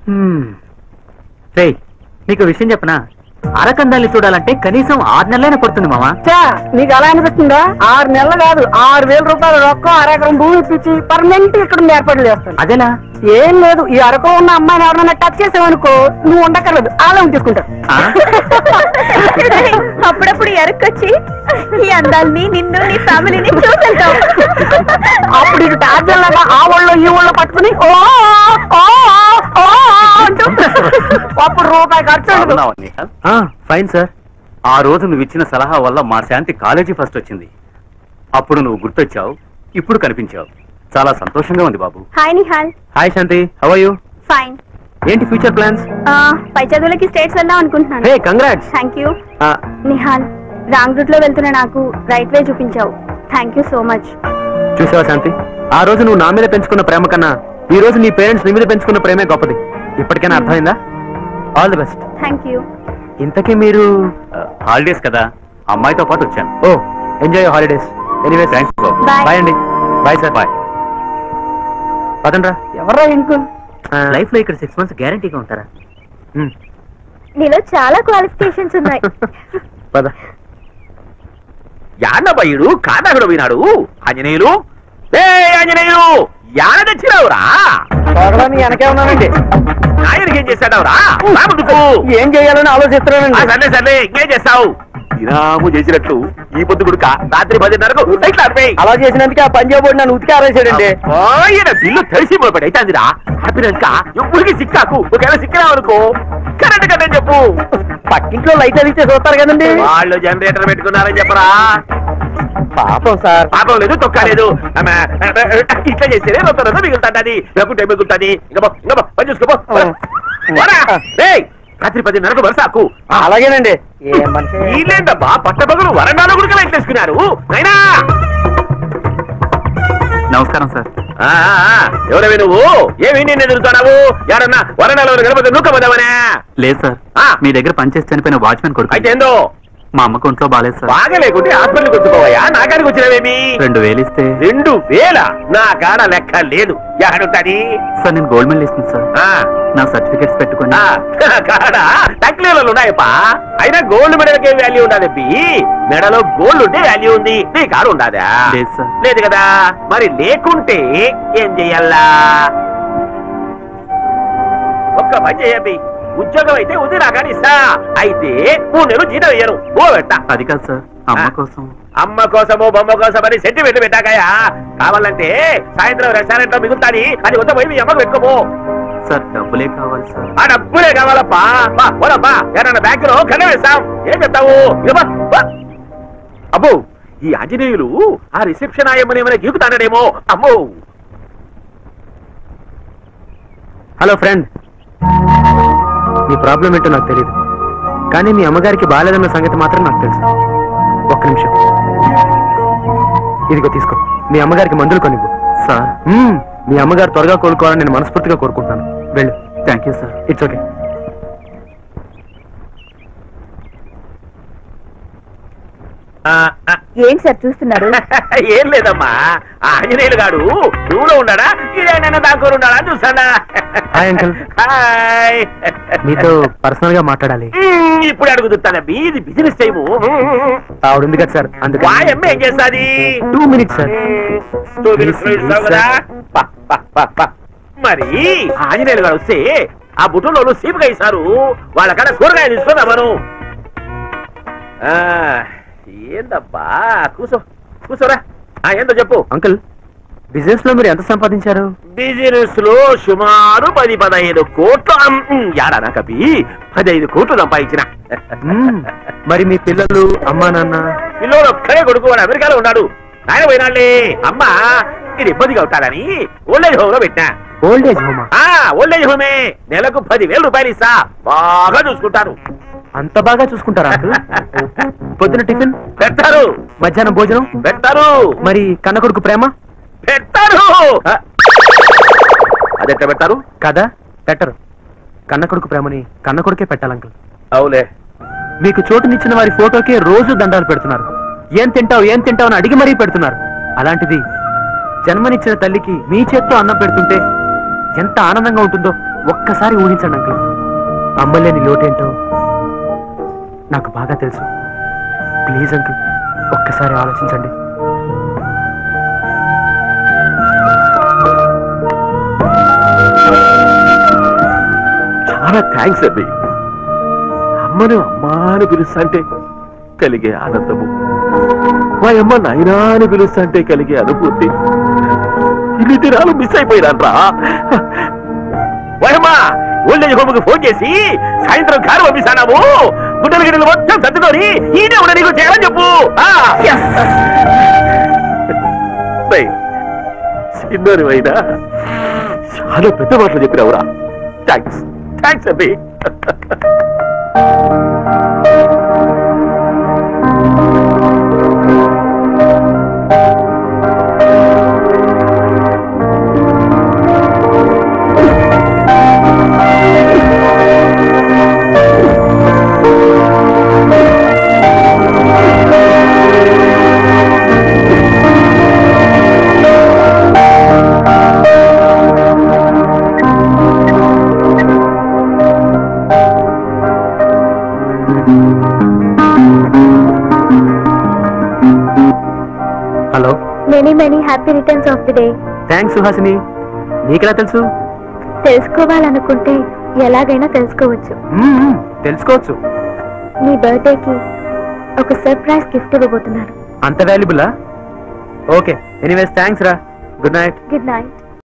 రే నీకు విషయం చెప్పనా అరకందాన్ని చూడాలంటే కనీసం ఆరు నెలలైనా పడుతుంది మామా చా నీకు అలా అనిపిస్తుందా ఆరు నెలలు కాదు ఆరు వేల రూపాయలు రొక్కం అరెకరం భూమి ఇప్పించి పర్మనెంట్ ఇక్కడ ఉండే ఏర్పాట్లు చేస్తాను అదేలా ఏం లేదు ఈ అరకు ఉన్న అమ్మాయిని ఎవరైనా టచ్ చేసావనుకో నువ్వు ఉండక్కర్లేదు అలా తీసుకుంటావు ఆ? అప్పుడప్పుడు ఎరక్కొచ్చి ఈ అందాల్ని నిన్ను నీ ఫ్యామిలీని చూసేద్దాం అప్పుడు ఇది టార్జన్ లాగా ఆ ఊళ్ళో ఈ ఊళ్ళో పట్టుకుని ఓ ఓ, ఓ, ఓ అంటూ అప్పుడు రూపాయి ఖర్చు ఉండదు. బాగున్నావా, నిహాల్? ఆ, ఫైన్ సార్ ఆ రోజు నువ్వు ఇచ్చిన సలహా వల్ల మా శాంతి కాలేజీ ఫస్ట్ వచ్చింది అప్పుడు నువ్వు గుర్తొచ్చావు ఇప్పుడు కనిపించావు చాలా సంతోషంగా ఉంది బాబు hi Nihal hi Shanti how are you fine ఏంటి ఫ్యూచర్ ప్లాన్స్ పై చదువులకి స్టేట్స్ వెళ్దాం అనుకుంటున్నాను hey congrats thank you Nihal wrong route లో వెళ్తున్న నాకు రైట్ వే చూపించావు థ్యాంక్ యూ సో మచ్ చూసావా శాంతి ఆ రోజు నువ్వు నా మీద పెంచుకున్న ప్రేమ కన్నా ఈ రోజు నీ పేరెంట్స్ నీ మీద పెంచుకున్న ప్రేమే గొప్పది ఇప్పటికైనా అర్థమైందా all the best thank you ఇంతకీ మీరు హాలిడేస్ కదా అమ్మాయితో పాటు వచ్చాను oh enjoy holidays anyway thanks బాబు Bye. బాయ్ అండి బాయ్ సార్ బాయ్ పదండ్రా ఎవర్రా ఇంకో లైఫ్ లో ఇక్కడ సిక్స్ మంత్స్ గ్యారంటీగా ఉంటారా నీలో చాలా క్వాలిఫికేషన్స్ ఉన్నాయి పద యాన్నబయ్యుడు కాదాగుడు పోయినాడు ఆంజనేయులు ఏ ఆంజనేయులు యాన తెచ్చినావురా తోగలని వెనకే ఉన్నానండి నాయనకి ఏం చేశాడవరా రాముడుకు ఏం చేయాలని ఆలోచిస్తున్నానండి సర్లే సర్లే ఇంకేం చేస్తావు ఇనాము చేసినట్లు ఈ పొద్దు గుడుక రాత్రి పదిన్నరకు లైట్లు ఆడిపోయి అలా చేసినందుకే ఆ పంజాబ్ నన్ను ఉతికి ఆరేసాడండి ఆయన బిల్లు తెలిసి మొదటి అయితే ఆపినాక ఎప్పటికి సిక్కాకు ఒకవేళ సిక్కినావు అనుకో కరెంట్ కట్టే చెప్పు పక్కింట్లో లైట్ అదిస్తే చూస్తారు కదండి వాళ్ళు జనరేటర్ పెట్టుకున్నారని చెప్పరా పాపం సార్ పాపం లేదు తొక్క లేదు అమ్మ, ఇట్లా చేస్తేనే రొత్త రొత్త మిగులుతుంది లేకుంటే మిగులుతుంది ఇంకా పో, ఇంకా పో, పని చూసుకోపో రాత్రి పదిన్నరకు వరసాకు అలాగేనండి ఏ మనిషి వీళ్ళేంటబ్బా పట్టపగలు వరండాలో కూడా లైట్ వేసుకున్నారు అయినా నమస్కారం సార్ ఎవరవి నువ్వు ఏమి నేను ఎదురుతున్నావు ఎవరన్నా వరండాలో గణపతి నూకపోదామనే లేదు సార్ ఆ. మీ దగ్గర పనిచేసి చనిపోయిన వాచ్మెన్ కొడుకు అయితే ఏందో మా అమ్మకు ఒంట్లో బాగాలేదు సార్ బాగా లేకుంటే హాస్పిటల్కి వచ్చుకోవయ్యా నా కాడికి వచ్చినవేమి రెండు వేలు ఇస్తే రెండు వేల నా కాడ లెక్క లేదు ఎక్కడుంటది సార్ నేను గోల్డ్ మెడల్ ఇస్తుంది సార్ ఆ నా సర్టిఫికెట్స్ పెట్టుకుని ఆ, కాడ టక్లీలలో ఉన్నాయప్పా అయినా గోల్డ్ మెడల్కి ఏం వాల్యూ ఉండదు బి మెడలో గోల్డ్ ఉంటే వాల్యూ ఉంది నీ కాడ ఉండదా లేదు సార్. లేదు కదా మరి లేకుంటే ఏం చెయ్యాలా ఒక్క పని చేయబి ఉద్యోగం అయితే ఉంది నా కానీ ఇస్తా అయితే మూడు నెలలు జీతం ఇయ్యను ఓ పెట్ట అది కాదు సార్ అమ్మ ఆ. కోసం అమ్మ కోసమో బొమ్మ కోసమని సెంటిమెంట్ పెట్టాకయా కావాలంటే సాయంత్రం రెస్టారెంట్ లో మిగులుతాని అది వద్ద పోయి మీ అమ్మకు పెట్టుకోపో సార్ డబ్బులే కావాలి సార్ ఆ డబ్బులే కావాలప్పా బా పోలప్పా ఏమన్నా బ్యాంక్ లో కన్న వేస్తాం ఏం చెప్తావు ఇక బా, బా. అబ్బో ఈ ఆంజనేయులు ఆ రిసెప్షన్ ఆయమ్మని ఏమైనా గీకుతాడేమో అమ్మో హలో ఫ్రెండ్ మీ ప్రాబ్లం ఏంటో నాకు తెలియదు కానీ మీ అమ్మగారికి బాగాలేదన్న సంగతి మాత్రం నాకు తెలుసు ఒక్క నిమిషం ఇదిగో తీసుకో మీ అమ్మగారికి మందులు కొనివ్వు సార్ మీ అమ్మగారు త్వరగా కోలుకోవాలని నేను మనస్ఫూర్తిగా కోరుకుంటున్నాను వెళ్ళు thank you sir it's okay ఆ, ఆ, ఏంటి సార్ చూస్తున్నారు ఏం లేదమ్మా ఆ ఆంజనేయులు గాడు నువ్వులో ఉన్నాడా ఇదేనా దాకోరు ఉన్నాడా అని చూసాడా హాయ్ అంకుల్ హాయ్ మీతో పర్సనల్ గా మాట్లాడాలి మ్మ్, ఇప్పుడు అడుగుతున్నా ఇది బిజినెస్ టైము ఆవిడ ఉంది కదా సార్ అందుకే వాయమ్మ ఏం చేస్తాది two minutes sir two minutes లో ఇస్తావు కదా? పా, పా, పా, పా. మరి ఆంజనేయులు గారు వస్తే ఆ బుట్టలో సీపుగా ఇస్తారు వాళ్ళ కాడ కూరగాయ తీసుకుందా మనం ఆ, ఏందబ్బా కూసో కూసోరా ఆ, ఏందో చెప్పు అంకుల్ బిజినెస్ లో మీరు ఎంత సంపాదించారు బిజినెస్ లో సుమారు పది పదహైదు కోట్లు అమ్, యాడా కపి పదహైదు కోట్లు సంపాదించిన మ్మ్. మరి మీ పిల్లలు అమ్మా నాన్న పిల్లోడు ఒక్కడే కొడుకు వాడు అమెరికాలో ఉన్నాడు ఆయన పోయినాళ్ళే అమ్మ ఇది ఇబ్బందిగా ఉంటాడని ఓల్డేజ్ హోమ్ లో పెట్టినా ఓల్డ్ ఏజ్ హోమా ఆ ఓల్డేజ్ హోమే నెలకు పదివేల రూపాయలు ఇస్తా బాగా చూసుకుంటారు అంత బాగా చూసుకుంటారా అంకుల్ పొద్దున టిఫిన్ పెడతారు మధ్యాహ్నం భోజనం పెడతారు మరి కన్న కొడుకు ప్రేమ పెడతారు అదెట్లా పెడతారు కదా పెట్టరు కన్న కొడుకు ప్రేమని కన్న కొడుకే పెట్టాలి అంకుల్ అవులే మీకు చోటునిచ్చిన వారి ఫోటోకే రోజు దండాలు పెడుతున్నారు ఏం తింటావు ఏం తింటావు అని అడిగి మరీ పెడుతున్నారు అలాంటిది జన్మనిచ్చిన తల్లికి మీ చేత్తో అన్నం పెడుతుంటే ఎంత ఆనందంగా ఉంటుందో ఒక్కసారి ఊహించండి అంకుల్ అమ్మలేని లోటేంటో నాకు బాగా తెలుసు ప్లీజ్ అంకుల్ ఒక్కసారి ఆలోచించండి చాలా థ్యాంక్స్ అండి అమ్మను అమ్మా అని పిలుస్తాంటే కలిగే ఆనందము మా అమ్మ నాయనా అని పిలుస్తాంటే కలిగే అనుభూతి ఇన్ని దినాలు మిస్ అయిపోయినాన్రా ఓయమ్మా ఓల్డేజ్ హోమ్ కి ఫోన్ చేసి సాయంత్రం కారు పంపిస్తానాము గుడ్డల గిన్నెలు మొత్తం సర్దుకొని ఈడే ఉండ నీకు చేయాలని చెప్పు ఆ, yes. రేయ్, చిన్నోనివైనా చాలా పెద్ద మాటలు చెప్పినావురా థ్యాంక్స్ థ్యాంక్స్ అబ్బి hello many many happy returns of the day thanks Suhasini నీకెలా తెలుసు తెలుసుకోవాలనుకుంటే ఎలాగైనా తెలుసుకోవచ్చు మ్మ్, మ్మ్, తెలుసుకోవచ్చు మీ బర్త్డేకి ఒక సర్ప్రైజ్ గిఫ్ట్ ఇవ్వబోతున్నాను అంత వాల్యుబులా ఓకే ఎనీవేస్ థ్యాంక్స్ రా గుడ్ నైట్ గుడ్ నైట్